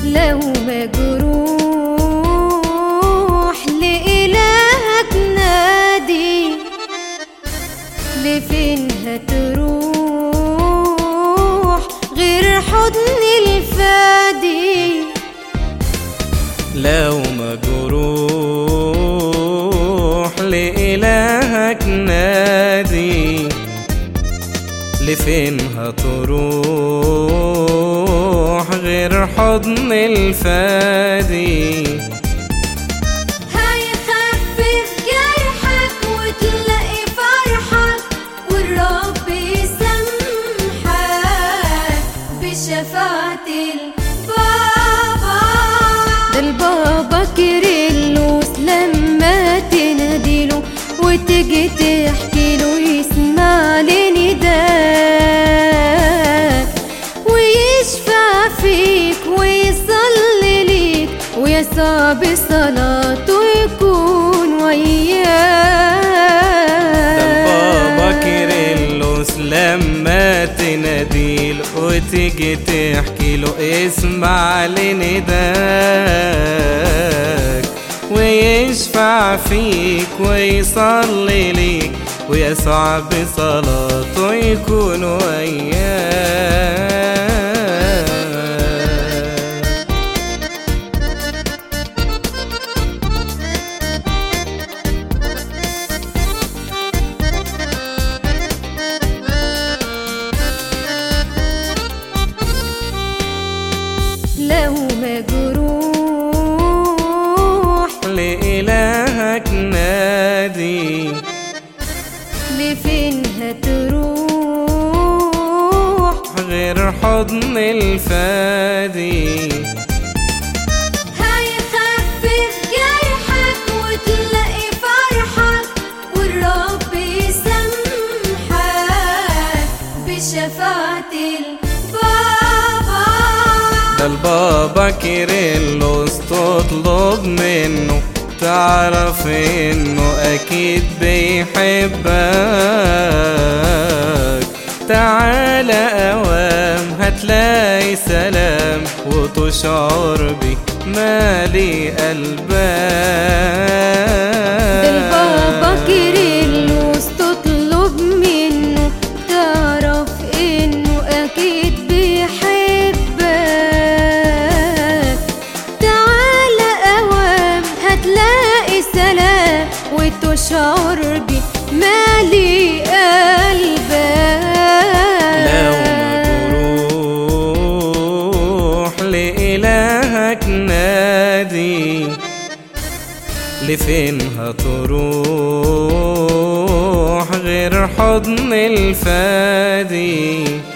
لو مجروح لإلهك نادي لفين هتروح غير حضن الفادي لو مجروح لإلهك نادي لفين هتروح غير حضن الفادي هيخفف جرحك وتلاقي فرحك والرب يسامحك بشفاعة البابا ده البابا كيرلس لما تناديله وتجي تحكي له يسمع لنداك ويشفع فيك ويصلي ليك ويسعى بصلاته يكون وياك ده البابا كيرلس لما تناديله وتيجي تحكي له اسمع لنداك ويشفع فيك ويصلي ليك ويسعى بصلاته يكون وياك لو مجروح لإلهك نادي لفين هتروح غير حضن الفادي هيخفف جرحك وتلاقي فرحك والرب يسامحك بشفاعة البابا ده البابا كيرلس تطلب منه تعرف انه اكيد بيحبك تعالى اوام هتلاقي سلام وتشعر بيه مالي قلبك ده البابا كيرلس تطلب منه تعرف انه اكيد بيحبك تعالى اوام هتلاقي سلام وتشعر بيه مالي لو قلبك مجروح لإلهك نادي لفين هتروح غير حضن الفادي